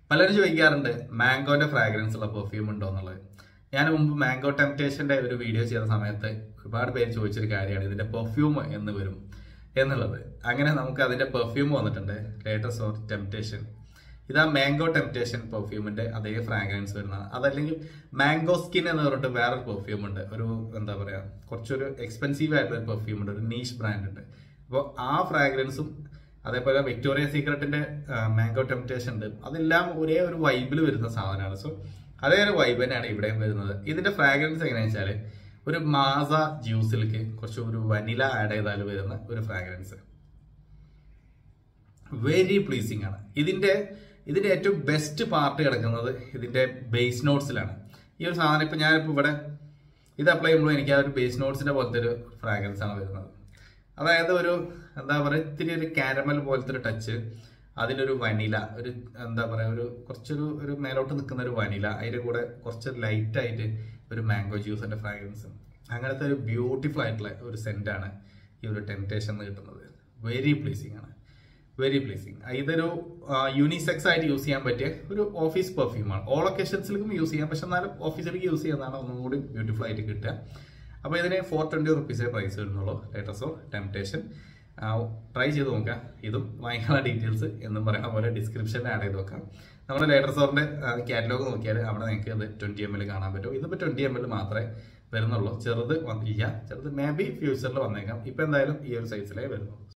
പലരും ചോദിക്കാറുണ്ട് മാംഗോന്റെ ഫ്രാഗ്രൻസ് ഉള്ള പെർഫ്യൂം ഉണ്ടോ എന്നുള്ളത് ഞാൻ മുമ്പ് മാംഗോ ടെംപ്റ്റേഷന്റെ ഒരു വീഡിയോ ചെയ്ത സമയത്ത് ഒരുപാട് പേര് ചോദിച്ചൊരു കാര്യമാണ് ഇതിന്റെ പെർഫ്യൂം എന്ന് വരും എന്നുള്ളത് അങ്ങനെ നമുക്ക് അതിന്റെ പെർഫ്യൂം വന്നിട്ടുണ്ട് ലേറ്റസ്റ്റ് ഓർ ടെംപ്റ്റേഷൻ ഇതാ മാംഗോ ടെംപ്റ്റേഷൻ പെർഫ്യൂമിന്റെ അതേ ഫ്രാഗ്രൻസ് വരുന്നതാണ് അതല്ലെങ്കിൽ മാംഗോ സ്കിൻ എന്ന് പറഞ്ഞിട്ട് വേറൊരു പെർഫ്യൂം ഉണ്ട് ഒരു എന്താ പറയാ കുറച്ചൊരു എക്സ്പെൻസീവ് ആയിട്ടുള്ള ഒരു പെർഫ്യൂം ഉണ്ട് ഒരു നീഷ് ബ്രാൻഡ് ഉണ്ട് അപ്പോൾ ആ ഫ്രാഗ്രൻസും അതേപോലെ വിക്ടോറിയ സീക്രട്ടിന്റെ മാംഗോ ടെംപ്റ്റേഷൻ ഉണ്ട് അതെല്ലാം ഒരേ ഒരു വൈബിൽ വരുന്ന സാധനമാണ് സോ അതേ ഒരു വൈബ് തന്നെയാണ് ഇവിടെയും വരുന്നത് ഇതിന്റെ ഫ്രാഗ്രൻസ് എങ്ങനെയാണെന്ന് വെച്ചാൽ ഒരു മാസ ജ്യൂസിലേക്ക് കുറച്ച് ഒരു വനില ആഡ് ചെയ്താൽ വരുന്ന ഒരു ഫ്രാഗ്രൻസ് വെരി പ്ലീസിങ് ആണ് ഇതിന്റെ ഇതിന്റെ ഏറ്റവും ബെസ്റ്റ് പാർട്ട് കിടക്കുന്നത് ഇതിന്റെ ബേസ് നോട്ട്സിലാണ് ഈ ഒരു സാധനം ഇപ്പൊ ഞാനിപ്പോ ഇവിടെ ഇത് അപ്ലൈ ചെയ്യുമ്പോൾ എനിക്ക് ആ ഒരു ബേസ് നോട്ട്സിന്റെ പോലത്തെ ഒരു ഫ്രാഗ്രൻസ് ആണ് വരുന്നത് അതായത് ഒരു എന്താ പറയുക ഇത്തിരി ഒരു കാരമൽ പോലത്തെ ഒരു ടച്ച് അതിലൊരു വനില ഒരു എന്താ പറയുക ഒരു കുറച്ചൊരു ഒരു മേലോട്ട് നിൽക്കുന്ന ഒരു വനില അതിന്റെ കൂടെ കുറച്ച് ലൈറ്റ് ആയിട്ട് ഒരു മാംഗോ ജ്യൂസിന്റെ ഫ്രാഗ്രൻസ് അങ്ങനത്തെ ഒരു ബ്യൂട്ടിഫുൾ ആയിട്ടുള്ള ഒരു സെന്റാണ് ഈ ഒരു ടെംപ്റ്റേഷൻ കിട്ടുന്നത് വെരി പ്ലീസിങ് ആണ് വെരി പ്ലീസിങ് ഇതൊരു യൂണിസെക്സ് ആയിട്ട് യൂസ് ചെയ്യാൻ പറ്റിയ ഒരു ഓഫീസ് പെർഫ്യൂമാണ് ഓൾ ഒക്കേഷൻസിലേക്കും യൂസ് ചെയ്യാം പക്ഷെ എന്നാലും ഓഫീസിലേക്ക് യൂസ് ചെയ്യുന്നതാണ് ഒന്നും കൂടി ബ്യൂട്ടിഫുൾ ആയിട്ട് കിട്ടുക അപ്പോൾ ഇതിന് ഫോർ ട്വൻറ്റി റുപ്പീസേ പ്രൈസ് വരുന്നുള്ളൂ ലേറ്റസ്റ്റ് ഓഫ് ടെംപ്റ്റേഷൻ ട്രൈ ചെയ്ത് നോക്കാം ഇതും വാങ്ങിക്കാനുള്ള ഡീറ്റെയിൽസ് എന്നും പറയുന്ന പോലെ ഡിസ്ക്രിപ്ഷനിൽ ആഡ് ചെയ്ത് നോക്കാം നമ്മുടെ ലേറ്റർ സോറിന്റെ കാറ്റലോഗ് നോക്കിയാൽ അവിടെ നിങ്ങൾക്ക് അത് ട്വന്റി എം എൽ കാണാൻ പറ്റും ഇതിപ്പോൾ ട്വന്റി എം എൽ മാത്രമേ വരുന്നുള്ളൂ ചെറുത് വന്നില്ല ചെറുത് മേ ബി ഫ്യൂച്ചറിൽ വന്നേക്കാം ഇപ്പം എന്തായാലും ഈ ഒരു സൈസിലേ വരുന്നുള്ളൂ